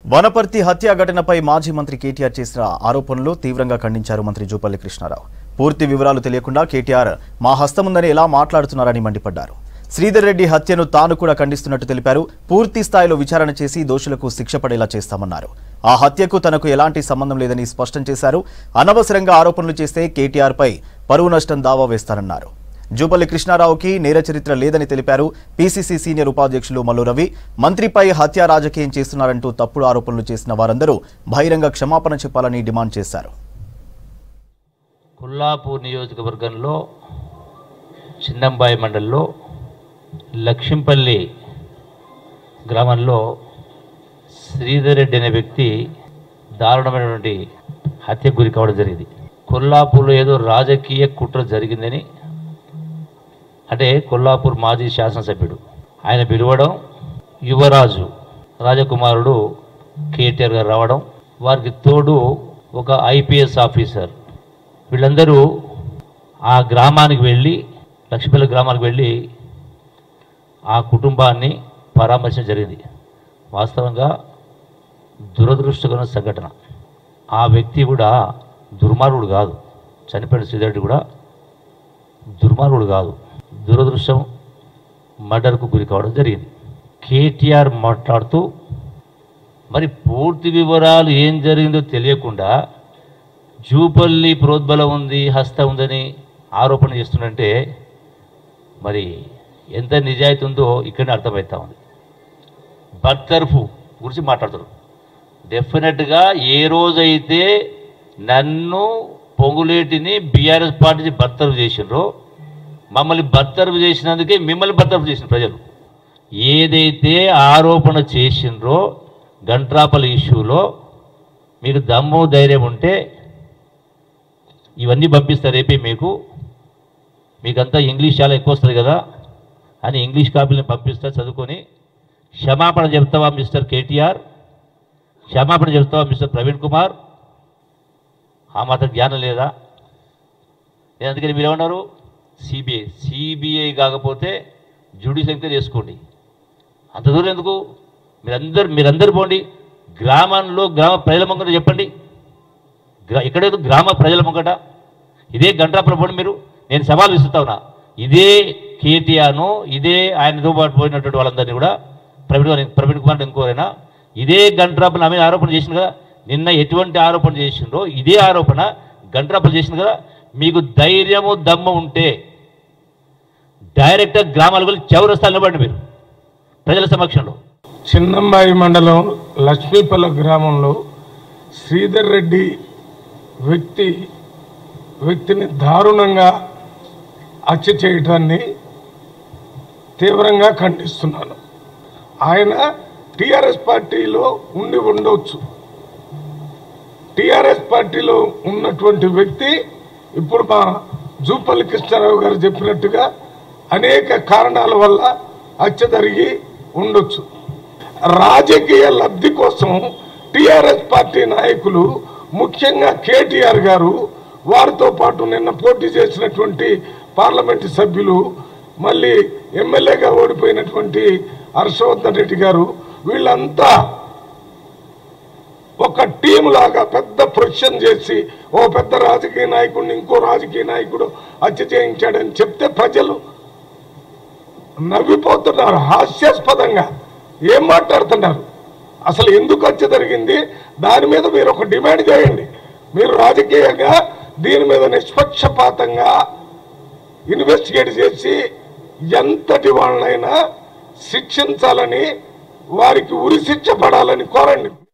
వనపర్తి హత్య ఘటనపై మాజీ మంత్రి కేటీఆర్ చేసిన ఆరోపణలు తీవ్రంగా ఖండించారు మంత్రి జూపల్లి కృష్ణారావు పూర్తి వివరాలు తెలియకుండా కేటీఆర్ మా హస్తముందని ఎలా మాట్లాడుతున్నారని మండిపడ్డారు శ్రీధర్ రెడ్డి హత్యను తాను కూడా ఖండిస్తున్నట్టు తెలిపారు పూర్తి స్థాయిలో విచారణ చేసి దోషులకు శిక్ష పడేలా చేస్తామన్నారు ఆ హత్యకు తనకు ఎలాంటి సంబంధం లేదని స్పష్టం చేశారు అనవసరంగా ఆరోపణలు చేస్తే కేటీఆర్పై పరువు నష్టం దావా వేస్తారన్నారు జూపల్లి కృష్ణారావుకి నేర చరిత్ర లేదని తెలిపారు పీసీసీ సీనియర్ ఉపాధ్యక్షులు మల్లు రవి మంత్రిపై హత్య రాజకీయం చేస్తున్నారంటూ తప్పుడు ఆరోపణలు చేసిన వారందరూ బహిరంగ క్షమాపణ చెప్పాలని డిమాండ్ చేశారు కొల్లాపూర్ నియోజకవర్గంలో చిన్నంబాయి మండలంలో లక్ష్మిపల్లి గ్రామంలో శ్రీధర్ రెడ్డి అనే వ్యక్తి దారుణమైనటువంటి హత్యకు గురి కావడం జరిగింది కొల్లాపూర్లో ఏదో రాజకీయ కుట్ర జరిగిందని అంటే కొల్లాపూర్ మాజీ శాసనసభ్యుడు ఆయన పిలవడం యువరాజు రాజకుమారుడు కేటీఆర్ గారు రావడం వారికి తోడు ఒక ఐపీఎస్ ఆఫీసర్ వీళ్ళందరూ ఆ గ్రామానికి వెళ్ళి లక్ష్మీపల్లి గ్రామానికి వెళ్ళి ఆ కుటుంబాన్ని పరామర్శించడం జరిగింది వాస్తవంగా దురదృష్టకర సంఘటన ఆ వ్యక్తి కూడా దుర్మార్గుడు కాదు చనిపోయిన శ్రీధరుడు కూడా దుర్మార్గుడు కాదు దురదృష్టం మర్డర్కు గురి కావడం జరిగింది కేటీఆర్ మాట్లాడుతూ మరి పూర్తి వివరాలు ఏం జరిగిందో తెలియకుండా జూపల్లి ప్రోద్బలం ఉంది హస్త ఉందని ఆరోపణ చేస్తుందంటే మరి ఎంత నిజాయితీ ఉందో ఇక్కడనే అర్థమవుతా ఉంది బర్తర్ఫు గురించి మాట్లాడుతారు డెఫినెట్గా ఏ రోజైతే నన్ను పొంగులేటిని బీఆర్ఎస్ పార్టీ బర్తర్ఫు చేసినరో మమ్మల్ని బర్తరఫు చేసినందుకే మిమ్మల్ని బర్తరఫు చేసిన ప్రజలు ఏదైతే ఆరోపణ చేసినరో గంట్రాపల ఇష్యూలో మీకు దమ్ము ధైర్యం ఉంటే ఇవన్నీ పంపిస్తారు రేపే మీకు మీకంతా ఇంగ్లీష్ చాలా ఎక్కువ వస్తుంది కదా అని ఇంగ్లీష్ కాపీలను పంపిస్తా చదువుకొని క్షమాపణ చెప్తావా మిస్టర్ కేటీఆర్ క్షమాపణ చెప్తావా మిస్టర్ ప్రవీణ్ కుమార్ ఆ మాత్రం జ్ఞానం లేదా నేను అందుకని మీరు ఏమన్నారు సిబిఐ సిబిఐ కాకపోతే జ్యుడిషియల్ ఎంక్వైరీ చేసుకోండి అంత దూరం ఎందుకు మీరందరూ మీరందరూ పోండి గ్రామంలో గ్రామ ప్రజల ముంగట చెప్పండి గ్రా ఎక్కడేదో గ్రామ ప్రజల ముంగట ఇదే గంటాపుర పోండి మీరు నేను సవాల్ విసురుతా ఉన్నా ఇదే కేటీఆర్ను ఇదే ఆయనతో పాటు పోయినటువంటి వాళ్ళందరినీ కూడా ప్రవీణ్ గారు ప్రవీణ్ కుమార్ ఇంకోరైనా ఇదే గంట్రాపులు ఆమె ఆరోపణ చేసింది కదా నిన్న ఎటువంటి ఆరోపణ చేసిండ్రో ఇదే ఆరోపణ గంట్రాపులు చేసింది కదా మీకు ధైర్యము దమ్ము ఉంటే డైరెక్ట్గా గ్రామాల వెళ్ళి చౌరస్తాలు నిలబడండి మీరు ప్రజల సమక్షంలో చిన్నంబాయి మండలం లక్ష్మీపల్ల గ్రామంలో శ్రీధర్ రెడ్డి వ్యక్తి వ్యక్తిని దారుణంగా హత్య చేయటాన్ని తీవ్రంగా ఖండిస్తున్నాను ఆయన టిఆర్ఎస్ పార్టీలో ఉండి ఉండవచ్చు టిఆర్ఎస్ పార్టీలో ఉన్నటువంటి వ్యక్తి ఇప్పుడు మా జూపల్లి కృష్ణారావు గారు చెప్పినట్టుగా అనేక కారణాల వల్ల హత్య జరిగి ఉండొచ్చు రాజకీయ లబ్ధి కోసం టిఆర్ఎస్ పార్టీ నాయకులు ముఖ్యంగా కేటీఆర్ గారు వారితో పాటు నిన్న పోటీ చేసినటువంటి పార్లమెంటు సభ్యులు మళ్ళీ ఎమ్మెల్యేగా ఓడిపోయినటువంటి హర్షవర్ధన్ రెడ్డి గారు వీళ్ళంతా ఒక టీం లాగా పెద్ద ప్రొఫెషన్ చేసి ఓ పెద్ద రాజకీయ నాయకుడిని ఇంకో రాజకీయ నాయకుడు హత్య చేయించాడని చెప్తే ప్రజలు నవ్విపోతున్నారు హాస్యాస్పదంగా ఏం మాట్లాడుతున్నారు అసలు ఎందుకు హత్య జరిగింది దాని మీద మీరు ఒక డిమాండ్ చేయండి మీరు రాజకీయంగా దీని మీద నిష్పక్షపాతంగా ఇన్వెస్టిగేట్ చేసి ఎంతటి వాళ్ళనైనా శిక్షించాలని వారికి ఉరి శిక్ష పడాలని కోరండి